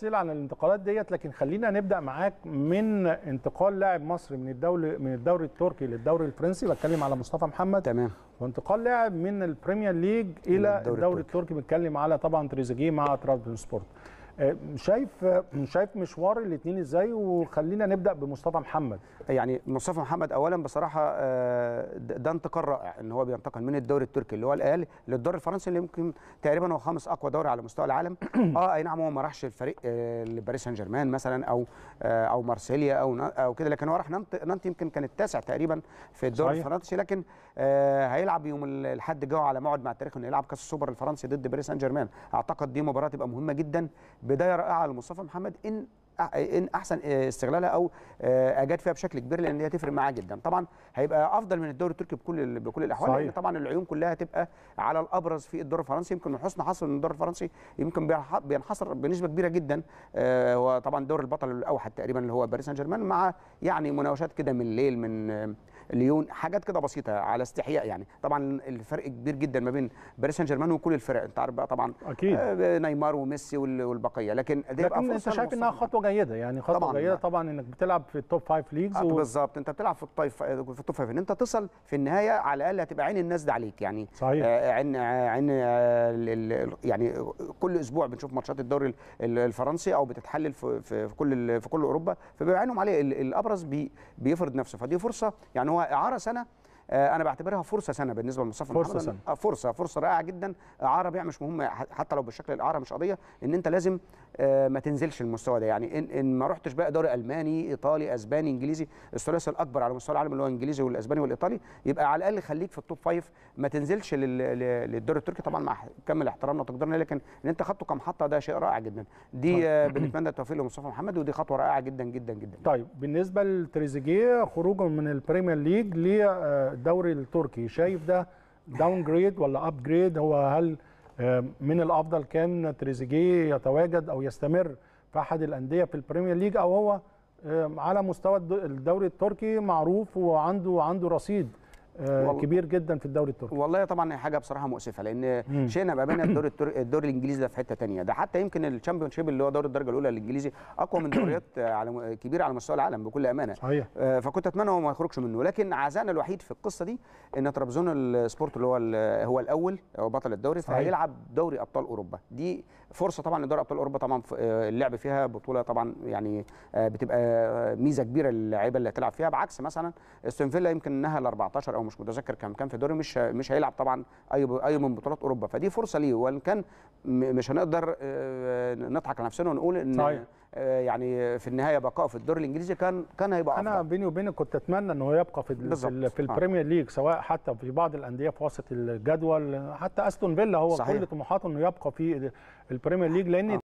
تفاصيل عن الانتقالات ديت لكن خلينا نبدا معاك من انتقال لاعب مصري من الدوري من الدوري التركي للدوري الفرنسي بتكلم على مصطفى محمد تمام وانتقال لاعب من البريمير ليج الى الدوري الدوري التركي. التركي بنتكلم على طبعا تريزيجيه مع ترابزونسبور آه، شايف آه، شايف مشوار الاثنين ازاي وخلينا نبدا بمصطفى محمد يعني مصطفى محمد اولا بصراحه آه، ده ده انتقال رائع ان هو بينتقل من الدوري التركي اللي هو الاقل للدوري الفرنسي اللي يمكن تقريبا هو خامس اقوى دوري على مستوى العالم اه اي نعم هو ما راحش الفريق آه، لباريس سان جيرمان مثلا او آه، او مارسيليا او نا- او كده لكن هو راح نانت نانت يمكن كان التاسع تقريبا في الدوري صحيح. الفرنسي لكن آه، هيلعب يوم ال- الاحد الجاي على موعد مع التاريخ انه يلعب كاس السوبر الفرنسي ضد باريس سان جيرمان اعتقد دي مباراه تبقى مهمه جدا بدايه رائعه لمصطفى محمد ان ان احسن استغلالها او اجاد فيها بشكل كبير لان هي تفرق معاه جدا طبعا هيبقى افضل من الدوري التركي بكل ال- بكل الاحوال صحيح. لان طبعا العيون كلها هتبقى على الابرز في الدوري الفرنسي يمكن من حسن حظه ان الدوري الفرنسي يمكن بينح- بينحصر بنسبه كبيره جدا آه، هو طبعا دوري البطل الاوحد تقريبا اللي هو باريس سان جيرمان مع يعني مناوشات كده من الليل من آه، ليون حاجات كده بسيطه على استحياء يعني طبعا الفرق كبير جدا ما بين باريس سان جيرمان وكل الفرق انت عارف بقى طبعا اكيد آه، نيمار وميسي وال- والبقيه لكن دي يبقى لكن انت فرصة شايف انها لمصطفى خطوه جيده يعني خطوه طبعاً. جيده طبعا انك بتلعب في التوب فايف ليجز آه و... بالظبط انت بتلعب في الطيب في التوب فايف ان انت تصل في النهايه على الاقل هتبقى عين الناس ده عليك يعني صحيح. آه عين عين آه ال- ال- يعني كل اسبوع بنشوف ماتشات الدوري ال- ال- الفرنسي او بتتحلل في في في كل ال- في كل اوروبا فبيبقى عينهم عليه ال- الابرز بي بيفرض نفسه فدي فرصه يعني هو اعاره سنه آه، انا بعتبرها فرصه سنه بالنسبه لمصطفى فرصة محمد سنة. آه، فرصه فرصه رائعه جدا اعاره بيع مش مهمه ح- حتى لو بالشكل الاعاره مش قضيه ان انت لازم آه، ما تنزلش المستوى ده يعني ان, إن ما رحتش بقى دوري الماني ايطالي اسباني انجليزي الثلاثي الاكبر على مستوى العالم اللي هو الانجليزي والاسباني والايطالي يبقى على الاقل خليك في التوب فايف ما تنزلش لل- ل- للدوري التركي طبعا مع كامل احترامنا وتقديرنا لكن ان انت خدته كمحطه ده شيء رائع جدا دي آه، بنتمنى التوفيق لمصطفى محمد ودي خطوه رائعه جدا جدا جدا طيب بالنسبه لتريزيجيه خروجه من البريمير ليج للدوري التركي شايف ده داون جريد ولا اب جريد هو هل آه، من الافضل كان تريزيجيه يتواجد او يستمر في احد الانديه في البريمير ليج او هو آه، على مستوى الد- الدوري التركي معروف وعنده عنده رصيد آه، والله- كبير جدا في الدوري التركي والله طبعا هي حاجه بصراحه مؤسفه لان مم. شئنا بقى بينا الدوري التر... الدوري الانجليزي ده في حته تانية ده حتى يمكن الشامبيون شيب اللي هو دوري الدرجه الاولى الانجليزي اقوى من دوريات على كبيره على مستوى العالم بكل امانه صحيح آه، فكنت اتمنى هو ما يخرجش منه لكن عزائنا الوحيد في القصه دي ان ترابزون السبورت اللي هو ال- هو الاول هو بطل الدوري صحيح. فهيلعب دوري ابطال اوروبا دي فرصه طبعا لدوري ابطال اوروبا طبعا ف- آه، اللعب فيها بطوله طبعا يعني آه، بتبقى آه، ميزه كبيره للعيبه اللي هتلعب فيها بعكس مثلا استون فيلا يمكن انها ال 14 او مش متذكر كم كان في الدوري مش مش هيلعب طبعا اي اي من بطولات اوروبا فدي فرصه ليه وان كان م- مش هنقدر آه، نضحك على نفسنا ونقول ان صحيح. آه، يعني في النهايه بقائه في الدوري الانجليزي كان كان هيبقى انا افضل بيني وبينك كنت اتمنى انه يبقى في ال- في, بالظبط. ال- في آه. البريمير ليج سواء حتى في بعض الانديه في وسط الجدول حتى استون فيلا هو صحيح. كل طموحاته انه يبقى في البريمير ليج لان آه.